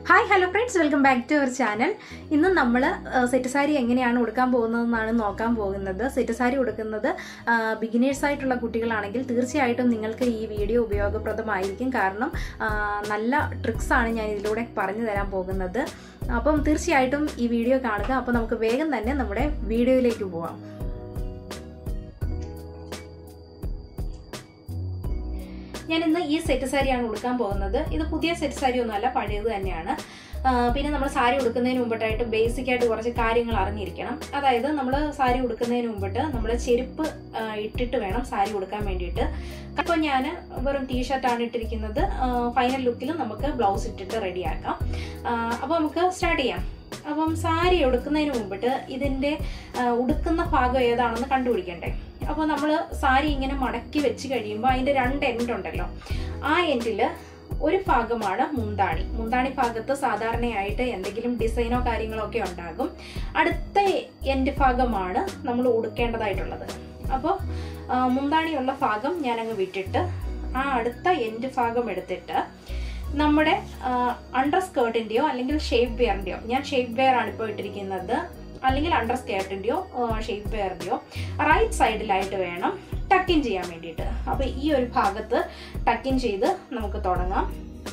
hi hello friends welcome back to our channel ഇന്ന് നമ്മൾ set sari എങ്ങനെയാണ് ഉടുക്കാൻ പോകുന്നതെന്നാണ് നോക്കാൻ പോകുന്നത് സെറ്റ് സാരി ഉടുക്കുന്നത് ബിഗിനേഴ്സ് ആയിട്ടുള്ള കുട്ടികളാണെങ്കിൽ തീർച്ചയായിട്ടും നിങ്ങൾക്ക് ഈ വീഡിയോ ഉപയോഗപ്രദമായിരിക്കും കാരണം ആ, നല്ല ട്രിക്സ് ആണ് ഞാൻ ഇതിലൂടെ പറഞ്ഞു തരാൻ പോകുന്നത് അപ്പം തീർച്ചയായിട്ടും ഈ വീഡിയോ കാണുക അപ്പോൾ നമുക്ക് വേഗം തന്നെ നമ്മുടെ വീഡിയോയിലേക്ക് പോവാം ഞാൻ ഇന്ന് ഈ സെറ്റ് സാരിയാണ് ഉടുക്കാൻ പോകുന്നത് ഇത് പുതിയ സെറ്റ് സാരി ഒന്നുമല്ല പഴയത് തന്നെയാണ് ആ, പിന്നെ നമ്മൾ സാരി ഉടുക്കുന്നതിന് മുമ്പിട്ടായിട്ട് ബേസിക് ആയിട്ട് കുറച്ച് കാര്യങ്ങൾ അറിഞ്ഞിരിക്കണം അതായത് നമ്മൾ സാരി ഉടുക്കുന്നതിന് മുമ്പിട്ട് നമ്മൾ ചെരുപ്പ് ആ, ഇട്ടിട്ട് വേണം സാരി ഉടുക്കാൻ വേണ്ടിയിട്ട് അപ്പോൾ ഞാൻ വെറും ടീഷർട്ടാണ് ഇട്ടിരിക്കുന്നത് ഫൈനൽ ലുക്കിൽ നമുക്ക് ബ്ലൗസ് ഇട്ടിട്ട് റെഡിയാക്കാം അപ്പോൾ നമുക്ക് സ്റ്റാർട്ട് ചെയ്യാം അപ്പം സാരി ഉടുക്കുന്നതിന് മുമ്പിട്ട് ഇതിൻ്റെ ആ, ഉടുക്കുന്ന ഭാഗം ഏതാണെന്ന് കണ്ടുപിടിക്കണ്ടേ അപ്പോൾ നമ്മൾ സാരി ഇങ്ങനെ മടക്കി വെച്ച് കഴിയുമ്പോൾ അതിൻ്റെ രണ്ട് എൻഡ് ഉണ്ടല്ലോ ആ എൻഡിൽ ഒരു ഭാഗമാണ് മുന്താണി മുന്താണി ഭാഗത്ത് സാധാരണയായിട്ട് എന്തെങ്കിലും ഡിസൈനോ കാര്യങ്ങളോ ഒക്കെ ഉണ്ടാകും അടുത്ത എൻഡ് ഭാഗമാണ് നമ്മൾ ഉടുക്കേണ്ടതായിട്ടുള്ളത് അപ്പോൾ മുന്താണിയുള്ള ഭാഗം ഞാനങ്ങ് വിട്ടിട്ട് ആ അടുത്ത എൻഡ് ഭാഗം എടുത്തിട്ട് നമ്മുടെ അണ്ടർ സ്കേർട്ടിൻ്റെയോ അല്ലെങ്കിൽ ഷേപ്പ് വെയറിൻ്റെയോ ഞാൻ ഷേപ്പ് വെയർ ആണ് ഇപ്പോൾ ഇട്ടിരിക്കുന്നത് അല്ലെങ്കിൽ അണ്ടർ സ്കേർട്ടിൻ്റെയോ ഷേപ്പ് വെയറിൻ്റെയോ റൈറ്റ് സൈഡിലായിട്ട് വേണം ടക്കിൻ ചെയ്യാൻ വേണ്ടിയിട്ട് അപ്പോൾ ഈ ഒരു ഭാഗത്ത് ടക്കിൻ ചെയ്ത് നമുക്ക് തുടങ്ങാം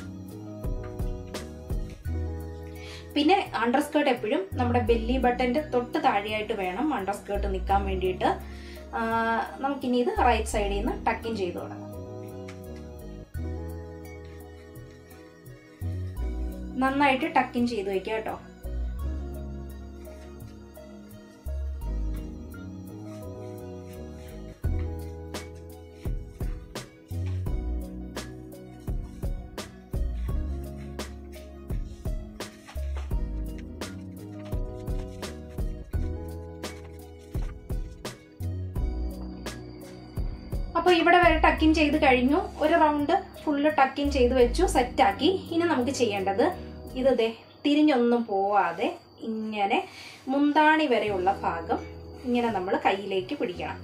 പിന്നെ അണ്ടർ സ്കേർട്ട് എപ്പോഴും നമ്മുടെ ബെല്ലി ബട്ടൻ്റെ തൊട്ട് താഴെയായിട്ട് വേണം അണ്ടർ സ്കേർട്ട് നിൽക്കാൻ വേണ്ടിയിട്ട് ആ, നമുക്കിനി ഇത് റൈറ്റ് സൈഡിൽ നിന്ന് ടക്കിൻ ചെയ്ത് തുടങ്ങാം നന്നായിട്ട് ടക്കിൻ ചെയ്ത് വെക്കാം കേട്ടോ അപ്പോൾ ഇവിടെ വരെ ടക്കിൻ ചെയ്ത് കഴിഞ്ഞു ഒരു റൗണ്ട് ഫുള്ള് ടക്കിൻ ചെയ്ത് വെച്ചു സെറ്റാക്കി ഇനി നമുക്ക് ചെയ്യേണ്ടത് ഇത് ദേ തിരിഞ്ഞൊന്നും പോവാതെ ഇങ്ങനെ മുന്താണി വരെയുള്ള ഭാഗം ഇങ്ങനെ നമ്മൾ കയ്യിലേക്ക് പിടിക്കണം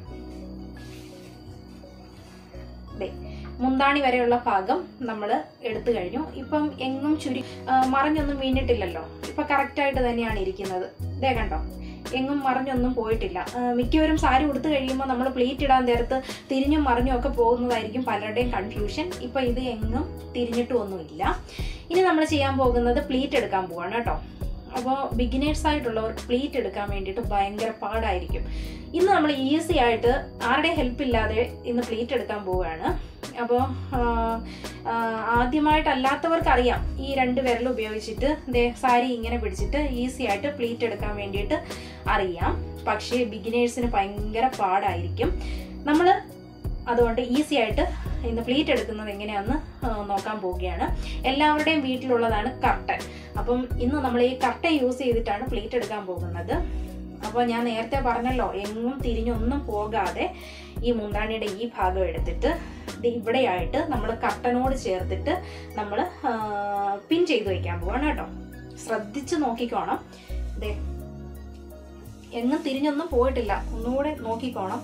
ദേ മുന്താണി വരെയുള്ള ഭാഗം നമ്മൾ എടുത്തു കഴിഞ്ഞു ഇപ്പം എങ്ങും ചുരി ആ, മറിഞ്ഞൊന്നും വീണിട്ടില്ലല്ലോ ഇപ്പൊ കറക്റ്റായിട്ട് തന്നെയാണ് ഇരിക്കുന്നത് ദേ കണ്ടോ എങ്ങും മറിഞ്ഞൊന്നും പോയിട്ടില്ല ആ, മിക്കവരും സാരി ഉടുത്തു കഴിയുമ്പോൾ നമ്മൾ പ്ലീറ്റ് ഇടാൻ നേരത്ത് തിരിഞ്ഞും മറിഞ്ഞും ഒക്കെ പോകുന്നതായിരിക്കും പലരുടെയും കൺഫ്യൂഷൻ ഇപ്പൊ ഇത് എങ്ങും തിരിഞ്ഞിട്ടും ഒന്നുമില്ല ഇനി നമ്മൾ ചെയ്യാൻ പോകുന്നത് പ്ലീറ്റ് എടുക്കാൻ പോവാണ് കേട്ടോ അപ്പോൾ ബിഗിനേഴ്സ് ആയിട്ടുള്ളവർ പ്ലീറ്റ് എടുക്കാൻ വേണ്ടിയിട്ട് ഭയങ്കര പാടായിരിക്കും ഇന്ന് നമ്മൾ ഈസി ആയിട്ട് ആരുടെയും ഹെൽപ്പ് ഇല്ലാതെ ഇന്ന് പ്ലീറ്റ് എടുക്കാൻ പോവുകയാണ് അപ്പോൾ ആദ്യമായിട്ടല്ലാത്തവർക്ക് അറിയാം ഈ രണ്ട് വിരൽ ഉപയോഗിച്ചിട്ട് ദേ സാരി ഇങ്ങനെ പിടിച്ചിട്ട് ഈസി ആയിട്ട് പ്ലീറ്റ് എടുക്കാൻ വേണ്ടിയിട്ട് അറിയാം പക്ഷേ ബിഗിനേഴ്സിന് ഭയങ്കര പാടായിരിക്കും നമ്മൾ അതുകൊണ്ട് ഈസി ആയിട്ട് ഇന്ന് പ്ലീറ്റ് എടുക്കുന്നത് എങ്ങനെയാണെന്ന് ആ, നോക്കാൻ പോവുകയാണ് എല്ലാവരുടെയും വീട്ടിലുള്ളതാണ് കർട്ടൻ അപ്പം ഇന്ന് നമ്മൾ ഈ കർട്ടൻ യൂസ് ചെയ്തിട്ടാണ് പ്ലീറ്റ് എടുക്കാൻ പോകുന്നത് അപ്പോൾ ഞാൻ നേരത്തെ പറഞ്ഞല്ലോ എങ്ങും തിരിഞ്ഞൊന്നും പോകാതെ ഈ മുന്താണിയുടെ ഈ ഭാഗം എടുത്തിട്ട് ഇത് ഇവിടെയായിട്ട് നമ്മൾ കർട്ടനോട് ചേർത്തിട്ട് നമ്മൾ പിൻ ചെയ്ത് വയ്ക്കാൻ പോവാണ് കേട്ടോ ശ്രദ്ധിച്ച് നോക്കിക്കോണം ദേ എങ്ങും തിരിഞ്ഞൊന്നും പോയിട്ടില്ല ഒന്നുകൂടെ നോക്കിക്കോണം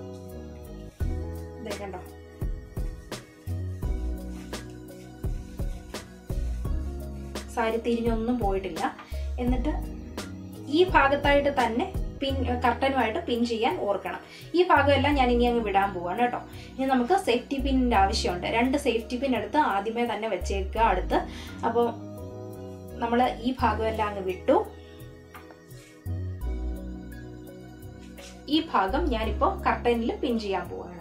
ദേ കണ്ടോ സാരി തിരിഞ്ഞൊന്നും പോയിട്ടില്ല എന്നിട്ട് ഈ ഭാഗത്തായിട്ട് തന്നെ പിൻ കർട്ടനുമായിട്ട് പിൻ ചെയ്യാൻ ഓർക്കണം ഈ ഭാഗമെല്ലാം ഞാൻ ഇനി അങ്ങ് വിടാൻ പോവാണ് കേട്ടോ ഇനി നമുക്ക് സേഫ്റ്റി പിന്നിൻ്റെ ആവശ്യമുണ്ട് രണ്ട് സേഫ്റ്റി പിൻ എടുത്ത് ആദ്യമേ തന്നെ വെച്ചേക്കുക അടുത്ത് അപ്പോൾ നമ്മൾ ഈ ഭാഗമെല്ലാം അങ്ങ് വിട്ടു ഈ ഭാഗം ഞാനിപ്പോൾ കർട്ടനിൽ പിൻ ചെയ്യാൻ പോവാണ്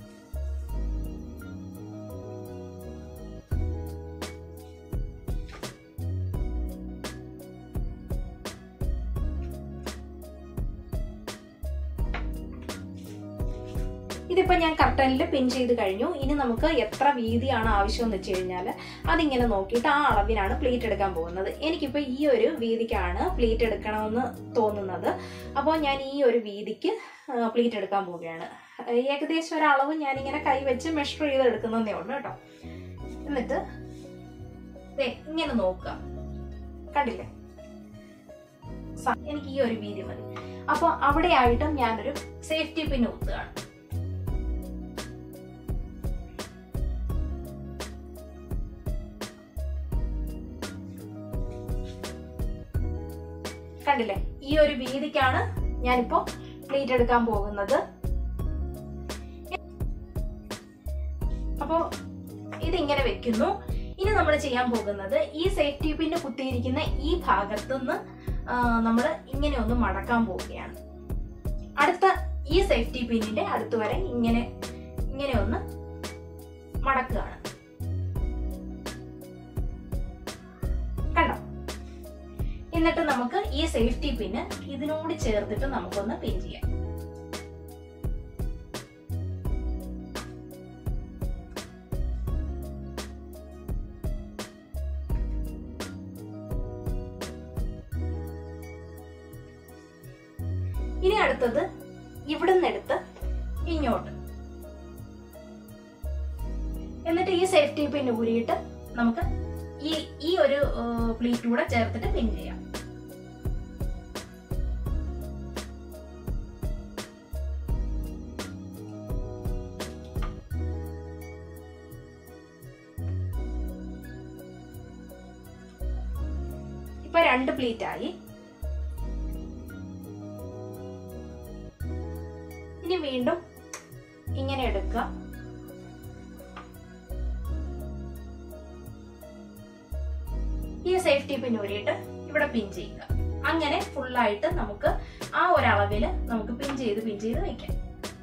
ഇതിപ്പോൾ ഞാൻ കർട്ടനിൽ പിൻ ചെയ്ത് കഴിഞ്ഞു ഇനി നമുക്ക് എത്ര വീതിയാണ് ആവശ്യം എന്ന് വെച്ച് കഴിഞ്ഞാൽ അതിങ്ങനെ നോക്കിയിട്ട് ആ അളവിനാണ് പ്ലീറ്റ് എടുക്കാൻ പോകുന്നത് എനിക്കിപ്പോൾ ഈ ഒരു വീതിക്കാണ് പ്ലീറ്റ് എടുക്കണമെന്ന് തോന്നുന്നത് അപ്പോൾ ഞാൻ ഈ ഒരു വീതിക്ക് പ്ലീറ്റ് എടുക്കാൻ പോവുകയാണ് ഏകദേശം ഒരളവ് ഞാനിങ്ങനെ കൈ വെച്ച് മെഷർ ചെയ്ത് എടുക്കുന്നതേ ഉള്ളൂ കേട്ടോ എന്നിട്ട് ദേ ഇങ്ങനെ നോക്കുക കണ്ടില്ലേ സ- എനിക്ക് ഈ ഒരു വീതി മതി അപ്പോൾ അവിടെ ആയിട്ടും ഞാനൊരു സേഫ്റ്റി പിൻ കുത്തുകയാണ് കണ്ടില്ലേ ഈ ഒരു വീതിക്കാണ് ഞാനിപ്പോ പ്ലീറ്റ് എടുക്കാൻ പോകുന്നത് അപ്പോ ഇതിങ്ങനെ വെക്കുന്നു ഇനി നമ്മൾ ചെയ്യാൻ പോകുന്നത് ഈ സേഫ്റ്റി പിന്ന് കുത്തിയിരിക്കുന്ന ഈ ഭാഗത്തുനിന്ന് നമ്മൾ ഇങ്ങനെ ഒന്ന് മടക്കാൻ പോവുകയാണ് അടുത്ത ഈ സേഫ്റ്റി പിന്നിന്റെ അടുത്ത് വരെ ഇങ്ങനെ ഇങ്ങനെ ഒന്ന് മടക്കുകയാണ് കണ്ടോ എന്നിട്ട് നമുക്ക് ഈ സേഫ്റ്റി പിന്ന് ഇതിനോട് ചേർത്തിട്ട് നമുക്കൊന്ന് പിൻ ചെയ്യാം ഇനി അടുത്തത് ഇവിടുന്ന് എടുത്ത് ഇങ്ങോട്ട് എന്നിട്ട് ഈ സേഫ്റ്റി പിൻ ഊരിയിട്ട് നമുക്ക് ഈ ഈ ഒരു പ്ലീറ്റ് കൂടെ ചേർത്തിട്ട് പിൻ ചെയ്യാം ഇപ്പൊ രണ്ട് പ്ലീറ്റ് ആയി ഇനി വീണ്ടും ഇങ്ങനെ എടുക്കുക ഈ സേഫ്റ്റി പിൻ ഊരിയിട്ട് ഇവിടെ പിൻ ചെയ്യുക അങ്ങനെ ഫുള്ളായിട്ട് നമുക്ക് ആ ഒരളവിൽ നമുക്ക് പിൻ ചെയ്ത് പിൻ ചെയ്ത് വെക്കാം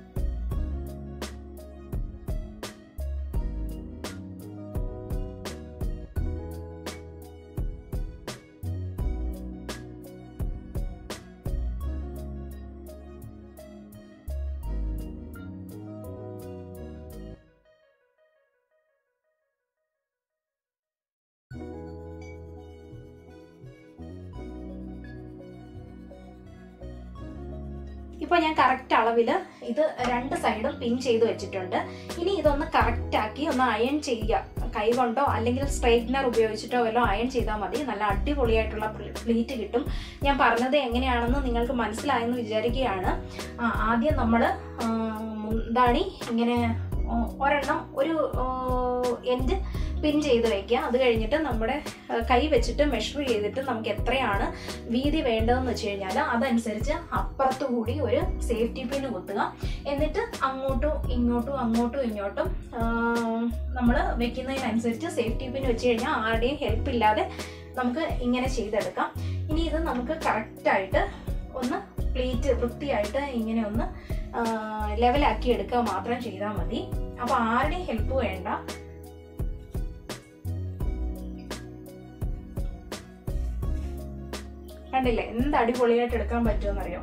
ഇപ്പൊ ഞാൻ കറക്റ്റ് അളവിൽ ഇത് രണ്ട് സൈഡും പിൻ ചെയ്ത് വെച്ചിട്ടുണ്ട് ഇനി ഇതൊന്ന് കറക്റ്റ് ആക്കി ഒന്ന് അയൺ ചെയ്യുക കൈ കൊണ്ടോ അല്ലെങ്കിൽ സ്ട്രൈറ്റ്നർ ഉപയോഗിച്ചിട്ടോ വല്ലോ അയൺ ചെയ്താൽ മതി നല്ല അടിപൊളിയായിട്ടുള്ള പ്ലീറ്റ് കിട്ടും ഞാൻ പറഞ്ഞത് എങ്ങനെയാണെന്ന് നിങ്ങൾക്ക് മനസ്സിലായെന്ന് വിചാരിക്കുകയാണ് ആ, ആദ്യം നമ്മൾ മുന്താണി ഇങ്ങനെ ആ, ഒരെണ്ണം ഒരു എൻഡ് പിൻ ചെയ്ത് വെക്കുക അത് കഴിഞ്ഞിട്ട് നമ്മുടെ ആ, കൈ വെച്ചിട്ട് മെഷർ ചെയ്തിട്ട് നമുക്ക് എത്രയാണ് വീതി വേണ്ടതെന്ന് വെച്ച് കഴിഞ്ഞാൽ അതനുസരിച്ച് അപ്പുറത്തു കൂടി ഒരു സേഫ്റ്റി പിൻ കുത്തുക എന്നിട്ട് അങ്ങോട്ടും ഇങ്ങോട്ടും അങ്ങോട്ടും ഇങ്ങോട്ടും നമ്മൾ വെക്കുന്നതിനനുസരിച്ച് സേഫ്റ്റി പിൻ വെച്ച് കഴിഞ്ഞാൽ ആരുടെയും ഹെൽപ്പ് ഇല്ലാതെ നമുക്ക് ഇങ്ങനെ ചെയ്തെടുക്കാം ഇനി ഇത് നമുക്ക് കറക്റ്റായിട്ട് ഒന്ന് പ്ലേറ്റ് വൃത്തിയായിട്ട് ഇങ്ങനെ ഒന്ന് ലെവലാക്കി എടുക്കുക മാത്രം ചെയ്താൽ മതി അപ്പോൾ ആരുടെയും ഹെൽപ്പ് വേണ്ട കണ്ടില്ലേ എന്ത് അടിപൊളിയായിട്ട് എടുക്കാൻ പറ്റുമെന്നറിയോ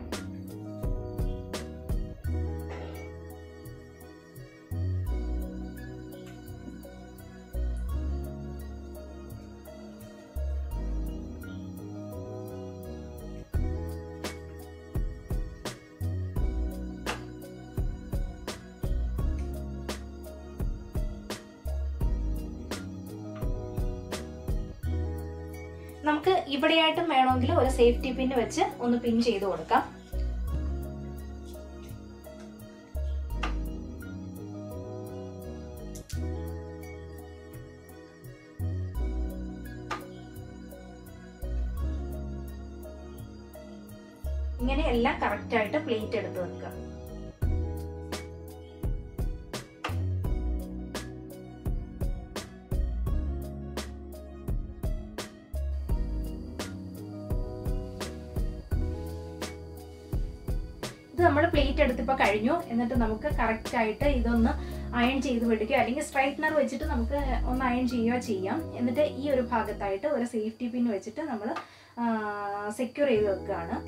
നമുക്ക് ഇവിടെയായിട്ടും വേണമെങ്കിൽ ഒരു സേഫ്റ്റി പിൻ വെച്ച് ഒന്ന് പിൻ ചെയ്ത് കൊടുക്കാം ഇങ്ങനെ എല്ലാം കറക്റ്റ് ആയിട്ട് പ്ലേറ്റ് എടുത്ത് വെക്കുക ഇത് നമ്മൾ പ്ലേറ്റ് എടുത്തിപ്പോൾ കഴിഞ്ഞു എന്നിട്ട് നമുക്ക് കറക്റ്റ് ആയിട്ട് ഇതൊന്ന് അയൺ ചെയ്ത് വിടുകയോ അല്ലെങ്കിൽ സ്ട്രൈറ്റ്നർ വെച്ചിട്ട് നമുക്ക് ഒന്ന് അയൺ ചെയ്യുകയോ ചെയ്യാം എന്നിട്ട് ഈ ഒരു ഭാഗത്തായിട്ട് ഒരു സേഫ്റ്റി പിൻ വെച്ചിട്ട് നമ്മൾ സെക്യൂർ ചെയ്ത് വെക്കുകയാണ്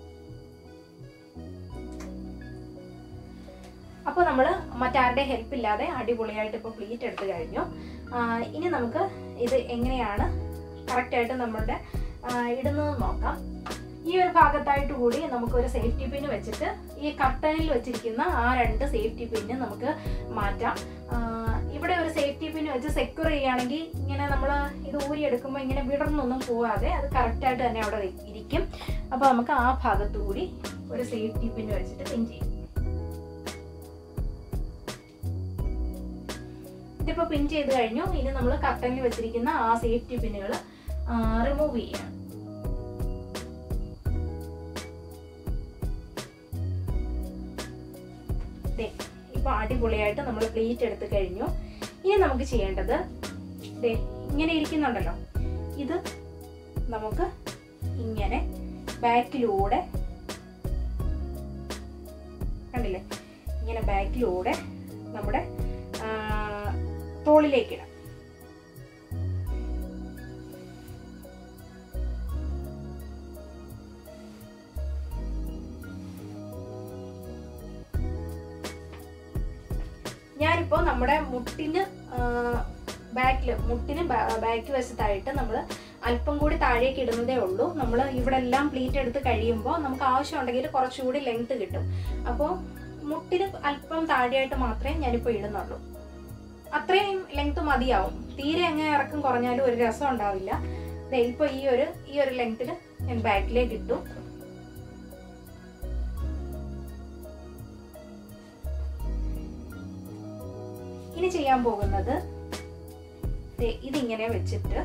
അപ്പോൾ നമ്മൾ മറ്റാരുടെ ഹെൽപ്പ് ഇല്ലാതെ അടിപൊളിയായിട്ട് ഇപ്പോൾ പ്ലീറ്റ് എടുത്തു കഴിഞ്ഞു ആ, ഇനി നമുക്ക് ഇത് എങ്ങനെയാണ് കറക്റ്റായിട്ട് നമ്മളുടെ ആ, ഇടുന്നത് നോക്കാം ഈ ഒരു ഭാഗത്തായിട്ട് കൂടി നമുക്കൊരു സേഫ്റ്റി പിന്ന് വെച്ചിട്ട് ഈ കർട്ടനിൽ വെച്ചിരിക്കുന്ന ആ രണ്ട് സേഫ്റ്റി പിന്ന് നമുക്ക് മാറ്റാം ആ, ഇവിടെ ഒരു സേഫ്റ്റി പിന്ന് വെച്ച് സെക്യൂർ ചെയ്യുകയാണെങ്കിൽ ഇങ്ങനെ നമ്മൾ ഇത് ഊരി എടുക്കുമ്പോൾ ഇങ്ങനെ വിടർന്നൊന്നും പോവാതെ അത് കറക്റ്റായിട്ട് തന്നെ അവിടെ ഇരിക്കും അപ്പോൾ നമുക്ക് ആ ഭാഗത്തു കൂടി ഒരു സേഫ്റ്റി പിന്ന് വെച്ചിട്ട് പിൻ ചെയ്യും ഇതിപ്പോൾ പിൻ ചെയ്ത് കഴിഞ്ഞു ഇനി നമ്മൾ കർട്ടനിൽ വെച്ചിരിക്കുന്ന ആ സേഫ്റ്റി പിന്നുകൾ റിമൂവ് ചെയ്യണം ഇപ്പോൾ അടിപൊളിയായിട്ട് നമ്മൾ പ്ലീറ്റ് എടുത്ത് കഴിഞ്ഞു ഇനി നമുക്ക് ചെയ്യേണ്ടത് ദേ ഇങ്ങനെ ഇരിക്കുന്നുണ്ടല്ലോ ഇത് നമുക്ക് ഇങ്ങനെ ബാക്കിലൂടെ കണ്ടില്ലേ ഇങ്ങനെ ബാക്കിലൂടെ നമ്മുടെ ആ, തോളിലേക്ക് ഇടാം ഞാനിപ്പോൾ നമ്മുടെ മുട്ടിന് ബാക്കിൽ മുട്ടിന് ബാക്ക് വശത്തായിട്ട് നമ്മൾ അല്പം കൂടി താഴേക്ക് ഇടുന്നതേ ഉള്ളൂ നമ്മൾ ഇവിടെ എല്ലാം പ്ലീറ്റ് എടുത്ത് കഴിയുമ്പോൾ നമുക്ക് ആവശ്യമുണ്ടെങ്കിൽ കുറച്ചുകൂടി ലെങ്ത് കിട്ടും അപ്പോൾ മുട്ടിന് അല്പം താഴെയായിട്ട് മാത്രമേ ഞാനിപ്പോൾ ഇടുന്നുള്ളൂ അത്രയും ലെങ്ത് മതിയാവും തീരെ അങ്ങ് ഇറക്കം കുറഞ്ഞാലും ഒരു രസം ഉണ്ടാവില്ല ദേ ഇപ്പോൾ ഈ ഒരു ഈ ഒരു ലെങ്ത്തിൽ ഞാൻ ബാക്കിലേക്ക് ഇട്ടു ഇനി ചെയ്യാൻ പോകുന്നത് ദേ ഇതിങ്ങനെ വെച്ചിട്ട്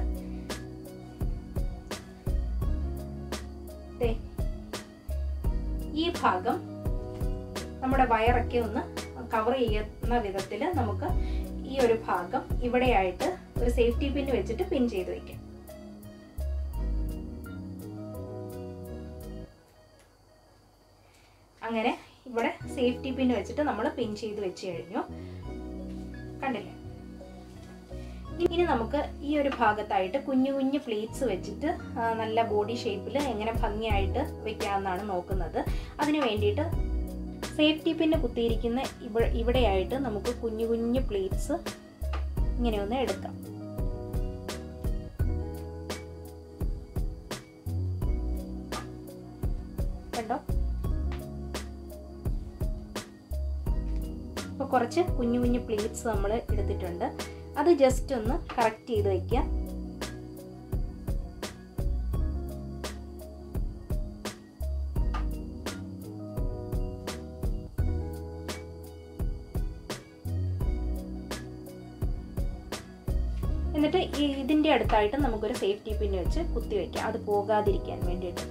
ദേ ഈ ഭാഗം നമ്മുടെ വയറൊക്കെ ഒന്ന് കവർ ചെയ്യുന്ന വിധത്തിൽ നമുക്ക് ഈ ഒരു ഭാഗം ഇവിടെയായിട്ട് ഒരു സേഫ്റ്റി പിൻ വെച്ചിട്ട് പിൻ ചെയ്ത് വെക്കാം അങ്ങനെ ഇവിടെ സേഫ്റ്റി പിൻ വെച്ചിട്ട് നമ്മൾ പിൻ ചെയ്ത് വെച്ച് കഴിഞ്ഞു കണ്ടില്ലേ ഇനി നമുക്ക് ഈ ഒരു ഭാഗത്തായിട്ട് കുഞ്ഞു കുഞ്ഞു പ്ലേറ്റ്സ് വെച്ചിട്ട് ആ, നല്ല ബോഡി ഷേപ്പിൽ എങ്ങനെ ഭംഗിയായിട്ട് വെക്കാമെന്നാണ് നോക്കുന്നത് അതിന് വേണ്ടിയിട്ട് സേഫ്റ്റി പിന്ന് കുത്തിയിരിക്കുന്ന ഇവ ഇവിടെയായിട്ട് നമുക്ക് കുഞ്ഞു കുഞ്ഞു പ്ലേറ്റ്സ് ഇങ്ങനെ ഒന്ന് എടുക്കാം കണ്ടോ അപ്പോൾ കുറച്ച് കുഞ്ഞു കുഞ്ഞു പ്ലേറ്റ്സ് നമ്മൾ എടുത്തിട്ടുണ്ട് അത് ജസ്റ്റ് ഒന്ന് കറക്റ്റ് ചെയ്ത് വയ്ക്കുക എന്നിട്ട് ഈ ഇതിൻ്റെ അടുത്തായിട്ട് നമുക്കൊരു സേഫ്റ്റി പിൻ വെച്ച് കുത്തി വയ്ക്കാം അത് പോകാതിരിക്കാൻ വേണ്ടിയിട്ട്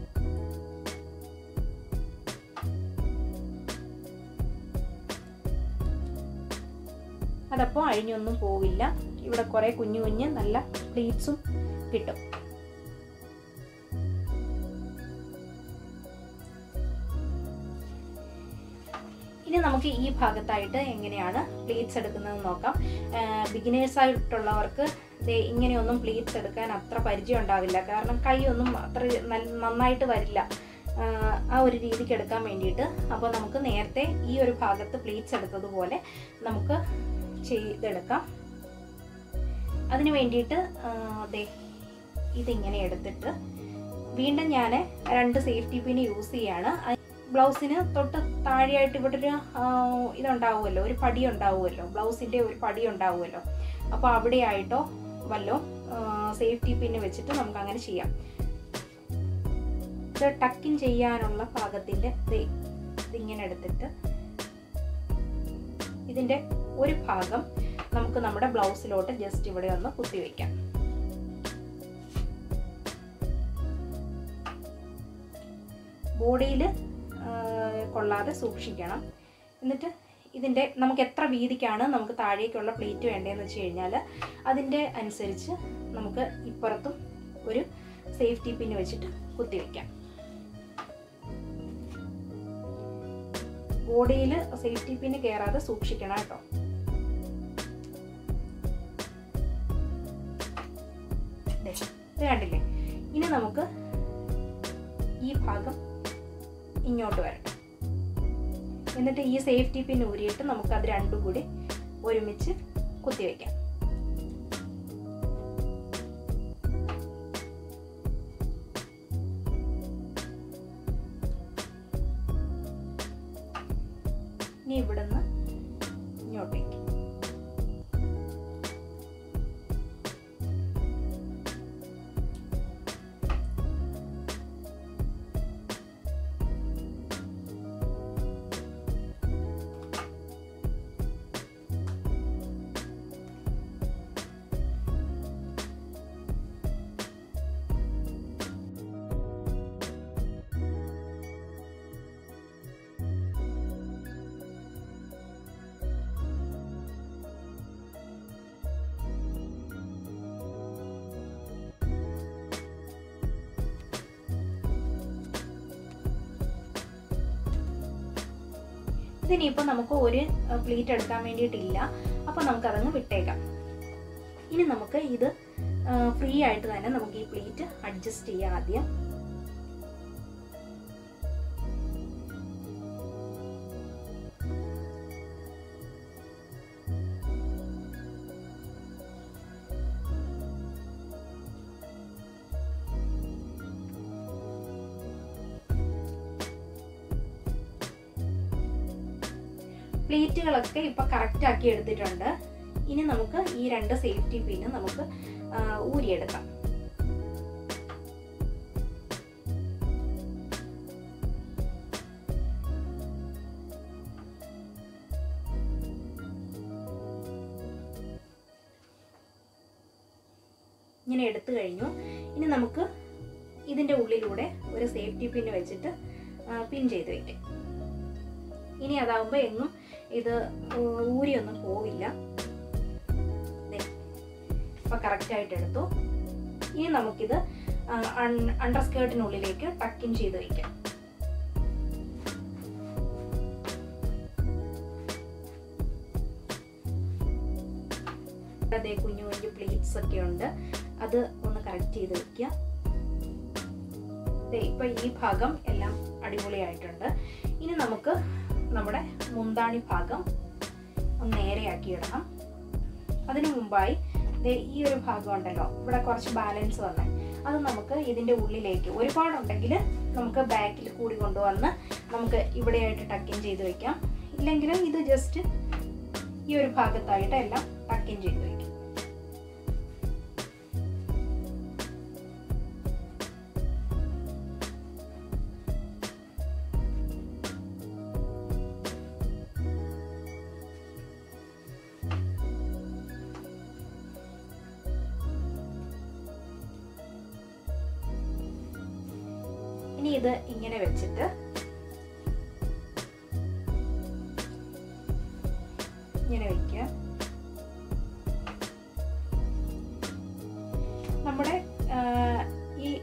അതപ്പോൾ അഴിഞ്ഞൊന്നും പോവില്ല ഇവിടെ കുറേ കുഞ്ഞു കുഞ്ഞ് നല്ല പ്ലീറ്റ്സും കിട്ടും ഇനി നമുക്ക് ഈ ഭാഗത്തായിട്ട് എങ്ങനെയാണ് പ്ലീറ്റ്സ് എടുക്കുന്നത് നോക്കാം ബിഗിനേഴ്സ് ആയിട്ടുള്ളവർക്ക് ദേ ഇങ്ങനെയൊന്നും പ്ലീറ്റ്സ് എടുക്കാൻ അത്ര പരിചയം ഉണ്ടാവില്ല കാരണം കൈയൊന്നും അത്ര നൽ- നന്നായിട്ട് വരില്ല ആ, ആ ഒരു രീതിക്ക് എടുക്കാൻ വേണ്ടിയിട്ട് അപ്പോൾ നമുക്ക് നേരത്തെ ഈ ഒരു ഭാഗത്ത് പ്ലീറ്റ്സ് എടുത്തതുപോലെ നമുക്ക് ചെയ്തെടുക്കാം അതിന് വേണ്ടിയിട്ട് ആ, ദേ ഇതിങ്ങനെ എടുത്തിട്ട് വീണ്ടും ഞാൻ രണ്ട് സേഫ്റ്റി പിന് യൂസ് ചെയ്യാണ് ബ്ലൗസിന് തൊട്ട് താഴെയായിട്ട് ഇവിടെ ഒരു ആ, ഇതുണ്ടാവുമല്ലോ ഒരു പടി ഉണ്ടാവുമല്ലോ ബ്ലൗസിൻ്റെ ഒരു പടി ഉണ്ടാവുമല്ലോ അപ്പോൾ അവിടെയായിട്ടോ വല്ലോ സേഫ്റ്റി പിന്ന് വെച്ചിട്ട് നമുക്ക് അങ്ങനെ ചെയ്യാം ഇത് ടക്കിൻ ചെയ്യാനുള്ള പാകത്തിൻ്റെ ഇതിങ്ങനെ എടുത്തിട്ട് ഇതിൻ്റെ ഒരു ഭാഗം നമുക്ക് നമ്മുടെ ബ്ലൗസിലോട്ട് ജസ്റ്റ് ഇവിടെ ഒന്ന് കുത്തി വയ്ക്കാം ബോഡിയിൽ കൊള്ളാതെ സൂക്ഷിക്കണം എന്നിട്ട് ഇതിൻ്റെ നമുക്ക് എത്ര വീതിക്കാണ് നമുക്ക് താഴേക്കുള്ള പ്ലേറ്റ് വേണ്ടതെന്ന് വെച്ച് കഴിഞ്ഞാൽ അതിൻ്റെ അനുസരിച്ച് നമുക്ക് ഇപ്പുറത്തും ഒരു സേഫ്റ്റി പിൻ വെച്ചിട്ട് കുത്തി വയ്ക്കാം ബോഡിയിൽ സേഫ്റ്റി പിന്ന് കയറാതെ സൂക്ഷിക്കണം കേട്ടോ ദേ, ഇത് കണ്ടില്ലേ ഇനി നമുക്ക് ഈ ഭാഗം ഇങ്ങോട്ട് വരട്ടെ എന്നിട്ട് ഈ സേഫ്റ്റി പിൻ ഊരിയിട്ട് നമുക്ക് അത് രണ്ടും കൂടി ഒരുമിച്ച് കുത്തിവെക്കാം ഇനി ഇവിടുന്ന് ഇങ്ങോട്ടേക്ക് ഇതിനിപ്പോൾ നമുക്ക് ഒരു പ്ലീറ്റ് എടുക്കാൻ വേണ്ടിയിട്ടില്ല അപ്പോൾ നമുക്കതങ്ങ് വിട്ടേക്കാം ഇനി നമുക്ക് ഇത് ഫ്രീ ആയിട്ട് തന്നെ നമുക്ക് ഈ പ്ലീറ്റ് അഡ്ജസ്റ്റ് ചെയ്യാം ആദ്യം പ്ലേറ്റുകളൊക്കെ ഇപ്പൊ കറക്റ്റ് ആക്കി എടുത്തിട്ടുണ്ട് ഇനി നമുക്ക് ഈ രണ്ട് സേഫ്റ്റി പിന്ന് നമുക്ക് ഊരിയെടുക്കാം ഇങ്ങനെ എടുത്തു കഴിഞ്ഞു ഇനി നമുക്ക് ഇതിന്റെ ഉള്ളിലൂടെ ഒരു സേഫ്റ്റി പിന്ന് വെച്ചിട്ട് പിൻ ചെയ്ത് വെക്കാം ഇനി അതാവുമ്പോൾ എങ്ങും ഇത് ഊരിയൊന്നും പോവില്ല ഇപ്പൊ കറക്റ്റ് ആയിട്ട് എടുത്തു ഇനി നമുക്കിത് അണ്ടർ സ്കേർട്ടിനുള്ളിലേക്ക് ടക്കിൻ ചെയ്ത് വയ്ക്കാം അതേ കുഞ്ഞു കുഞ്ഞു പ്ലേറ്റ്സ് ഒക്കെ ഉണ്ട് അത് ഒന്ന് കറക്റ്റ് ചെയ്ത് വെക്കുക ഇപ്പൊ ഈ ഭാഗം എല്ലാം അടിപൊളിയായിട്ടുണ്ട് ഇനി നമുക്ക് നമ്മുടെ മുന്താണി ഭാഗം ഒന്ന് നേരെയാക്കി ഇടണം അതിനു മുമ്പായി ഈ ഒരു ഭാഗം ഉണ്ടല്ലോ ഇവിടെ കുറച്ച് ബാലൻസ് വന്നേ അത് നമുക്ക് ഇതിന്റെ ഉള്ളിലേക്ക് ഒരുപാടുണ്ടെങ്കിൽ നമുക്ക് ബാക്കിൽ കൂടി കൊണ്ടുവന്ന് നമുക്ക് ഇവിടെയായിട്ട് ടക്കിൻ ചെയ്ത് വെക്കാം ഇല്ലെങ്കിൽ ഇത് ജസ്റ്റ് ഈ ഒരു ഭാഗത്തായിട്ട് എല്ലാം ടക്കിൻ ചെയ്ത് വെക്കാം ഇനി ഇത് ഇങ്ങനെ വെച്ചിട്ട് ഇങ്ങനെ വെക്കുക നമ്മുടെ ഈ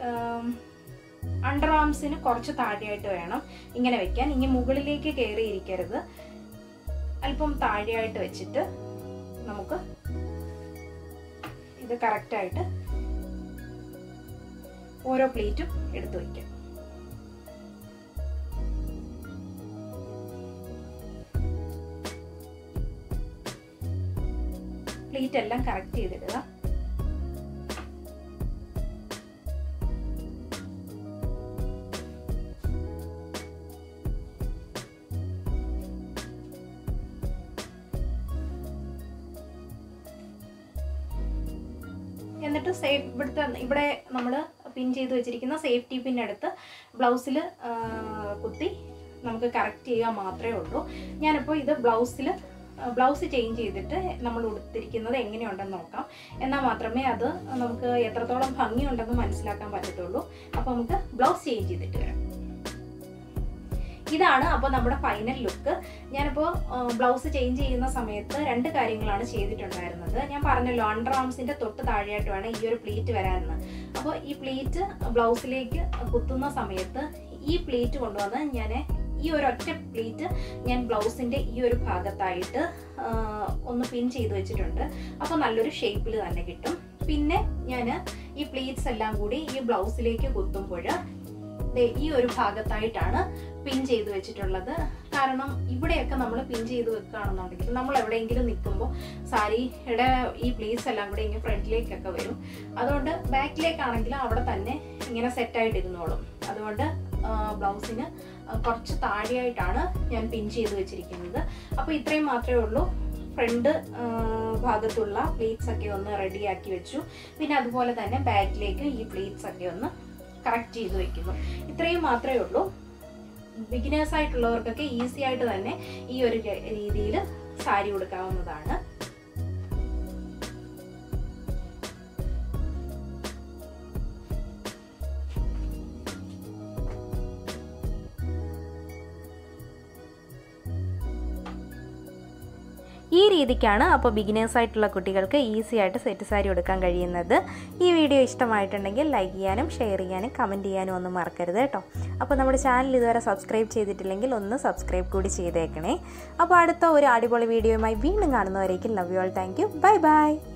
അണ്ടർ ആംസിന് കുറച്ച് താഴെയായിട്ട് വേണം ഇങ്ങനെ വെക്കാൻ ഇനി മുകളിലേക്ക് കയറിയിരിക്കരുത് അല്പം താഴെയായിട്ട് വെച്ചിട്ട് നമുക്ക് ഇത് കറക്റ്റായിട്ട് ഓരോ പ്ലേറ്റും എടുത്തു വയ്ക്കാം പ്ലേറ്റ് എല്ലാം കറക്റ്റ് ചെയ്തിടുക എന്നിട്ട് സേഫ് ഇവിടുത്തെ ഇവിടെ നമ്മൾ പിൻ ചെയ്ത് വെച്ചിരിക്കുന്ന സേഫ്റ്റി പിൻ എടുത്ത് ബ്ലൗസിൽ കുത്തി നമുക്ക് കറക്റ്റ് ചെയ്യുക മാത്രമേ ഉള്ളൂ ഞാനിപ്പോൾ ഇത് ബ്ലൗസിൽ ബ്ലൗസ് ചേഞ്ച് ചെയ്തിട്ട് നമ്മൾ ഉടുത്തിരിക്കുന്നത് എങ്ങനെയുണ്ടെന്ന് നോക്കാം എന്നാൽ മാത്രമേ അത് നമുക്ക് എത്രത്തോളം ഭംഗിയുണ്ടെന്ന് മനസ്സിലാക്കാൻ പറ്റത്തുള്ളൂ അപ്പോൾ നമുക്ക് ബ്ലൗസ് ചേഞ്ച് ചെയ്തിട്ട് വരാം ഇതാണ് അപ്പോൾ നമ്മുടെ ഫൈനൽ ലുക്ക് ഞാനിപ്പോൾ ബ്ലൗസ് ചേഞ്ച് ചെയ്യുന്ന സമയത്ത് രണ്ട് കാര്യങ്ങളാണ് ചെയ്തിട്ടുണ്ടായിരുന്നത് ഞാൻ പറഞ്ഞല്ലോ അണ്ടർ ആംസിന്റെ തൊട്ട് താഴെയായിട്ട് വേണം ഈ ഒരു പ്ലീറ്റ് വരാമെന്ന് അപ്പോൾ ഈ പ്ലീറ്റ് ബ്ലൗസിലേക്ക് കുത്തുന്ന സമയത്ത് ഈ പ്ലീറ്റ് കൊണ്ടുവന്ന് ഞാൻ ഈ ഒരു ഒറ്റ പ്ലീറ്റ് ഞാൻ ബ്ലൗസിന്റെ ഈ ഒരു ഭാഗത്തായിട്ട് ഒന്ന് പിൻ ചെയ്ത് വെച്ചിട്ടുണ്ട് അപ്പോൾ നല്ലൊരു ഷേപ്പിൽ തന്നെ കിട്ടും പിന്നെ ഞാൻ ഈ പ്ലീറ്റ്സ് എല്ലാം കൂടി ഈ ബ്ലൗസിലേക്ക് കുത്തുമ്പോൾ ഈ ഒരു ഭാഗത്തായിട്ടാണ് പിൻ ചെയ്ത് വെച്ചിട്ടുള്ളത് കാരണം ഇവിടെയൊക്കെ നമ്മൾ പിൻ ചെയ്ത് വെക്കുകയാണെന്നുണ്ടെങ്കിൽ നമ്മൾ എവിടെയെങ്കിലും നിൽക്കുമ്പോൾ സാരിയുടെ ഈ പ്ലീസ് എല്ലാം കൂടെ ഇങ്ങനെ ഫ്രണ്ടിലേക്കൊക്കെ വരും അതുകൊണ്ട് ബാക്കിലേക്കാണെങ്കിൽ അവിടെ തന്നെ ഇങ്ങനെ സെറ്റായിട്ട് ഇരുന്നോളും അതുകൊണ്ട് ബ്ലൗസിന് കുറച്ച് താഴെയായിട്ടാണ് ഞാൻ പിൻ ചെയ്ത് വെച്ചിരിക്കുന്നത് അപ്പോൾ ഇത്രയും മാത്രമേ ഉള്ളൂ ഫ്രണ്ട് ഭാഗത്തുള്ള പ്ലീറ്റ്സ് ഒക്കെ ഒന്ന് റെഡിയാക്കി വെച്ചു പിന്നെ അതുപോലെ തന്നെ ബാക്കിലേക്ക് ഈ പ്ലീറ്റ്സ് ഒക്കെ ഒന്ന് കറക്റ്റ് ചെയ്ത് വെക്കുന്നു ഇത്രയും മാത്രമേ ഉള്ളൂ ബിഗിനേഴ്സ് ആയിട്ടുള്ളവർക്കൊക്കെ ഈസി ആയിട്ട് തന്നെ ഈ ഒരു രീതിയിൽ സാരി ഉടുക്കാവുന്നതാണ് ഈ രീതിക്കാണ് അപ്പോൾ ബിഗിനേഴ്സ് ആയിട്ടുള്ള കുട്ടികൾക്ക് ഈസി ആയിട്ട് സെറ്റ് സാരി എടുക്കാൻ കഴിയുന്നത് ഈ വീഡിയോ ഇഷ്ടമായിട്ടുണ്ടെങ്കിൽ ലൈക്ക് ചെയ്യാനും ഷെയർ ചെയ്യാനും കമൻറ്റ് ചെയ്യാനും ഒന്നും മറക്കരുത് കേട്ടോ അപ്പോൾ നമ്മുടെ ചാനൽ ഇതുവരെ സബ്സ്ക്രൈബ് ചെയ്തിട്ടില്ലെങ്കിൽ ഒന്ന് സബ്സ്ക്രൈബ് കൂടി ചെയ്തേക്കണേ അപ്പോൾ അടുത്ത ഒരു അടിപൊളി വീഡിയോയുമായി വീണ്ടും കാണുന്നവരേക്കും love you all thank you bye by